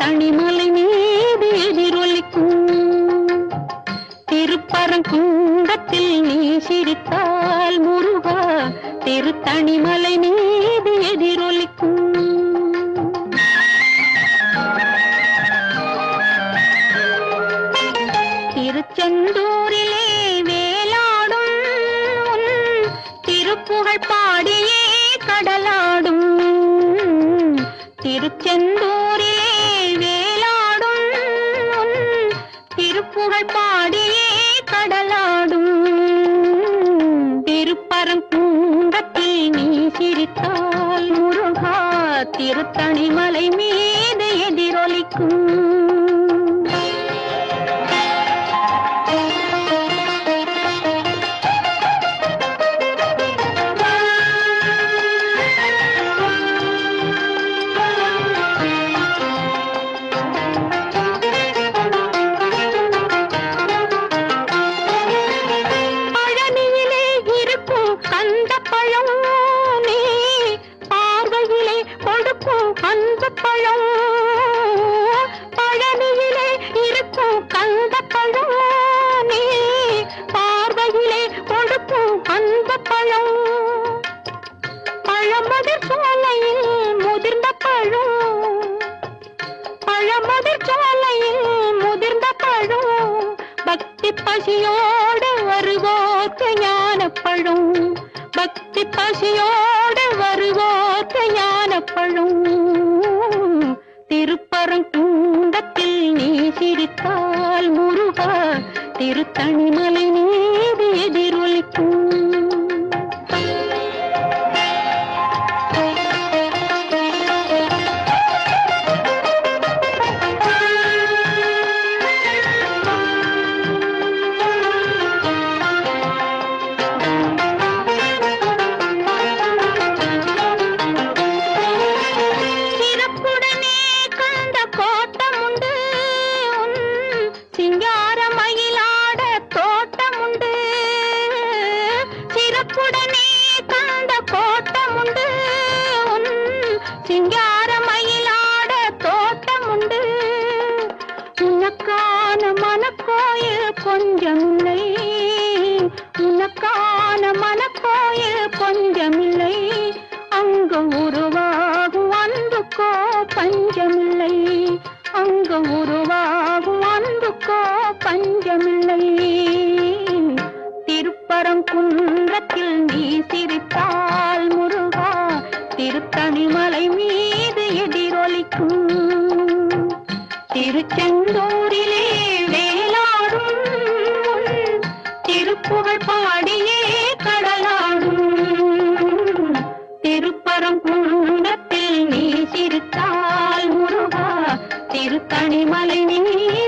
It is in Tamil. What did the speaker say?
திருத்தணிமலை மீது எதிரொலிக்கும் திருப்பரங்குன்றத்தில் நீ சிரித்தால் முருகா திருத்தணிமலை மீது எதிரொலிக்கும் திருச்செந்தூரிலே வேலாடும் உன் திருப்புகழ் பாடியே கடலாடும் திருச்செந்தூரிலே வேலாடும் உன் திருப்புகழ் பாடியே கடலாடும் திருப்பரங்குன்றத்தில் நீ சிரித்தால் முருகா திருத்தணிமலை மீது எதிரொலிக்கும் பழனியிலே இருக்கும் கந்த பழம் நீ பார்வையிலே கொடுக்கும் அந்த பழம் பழனியிலே இருக்கும் கந்த பழம் நீ பார்வையிலே கொடுக்கும் அந்த பழம் பழமதிர் சோலையில் முதிர்ந்த பழம் பழமதிர் சோலையில் முதிர்ந்த பழம் பக்தி பசியோடு வருவோர்க்கு ஞான பழம் பக்தி பசியோடு வருவோர்க்கு ஞான பழம் திருப்பரங்குன்றத்தில் நீ சிரித்தால் முருகா திருத்தணிமலை மீது எதிரொலிக்கும் சிறப்புடனே கந்த கோட்டம் உண்டு உன் சிங்கார மயிலாட தோட்டம் உண்டு சிறப்புடனே கந்த கோட்டம் உண்டு உன் சிங்கார மயிலாட தோட்டம் உண்டு உனக்கான மனக்கோயில் கொஞ்சமில்லை உனக்கான மனக்கோயில் கொஞ்சமில்லை அங்கு உருவாகும் அன்புக்கோ பஞ்சமில்லை அங்கு உருவாகும் அன்புக்கோ பஞ்சமில்லை திருப்பரங்குன்றத்தில் நீ சிரித்தால் முருகா திருத்தணிமலை மீது எதிரொலிக்கும் திருச்செந்தூரிலே வேலாடும் உன் திருப்புகழ் பாடியே கடலாடும் திருப்பரங்குன்றத்தில் நீ சிரித்தால் முருகா திருத்தணிமலை மீது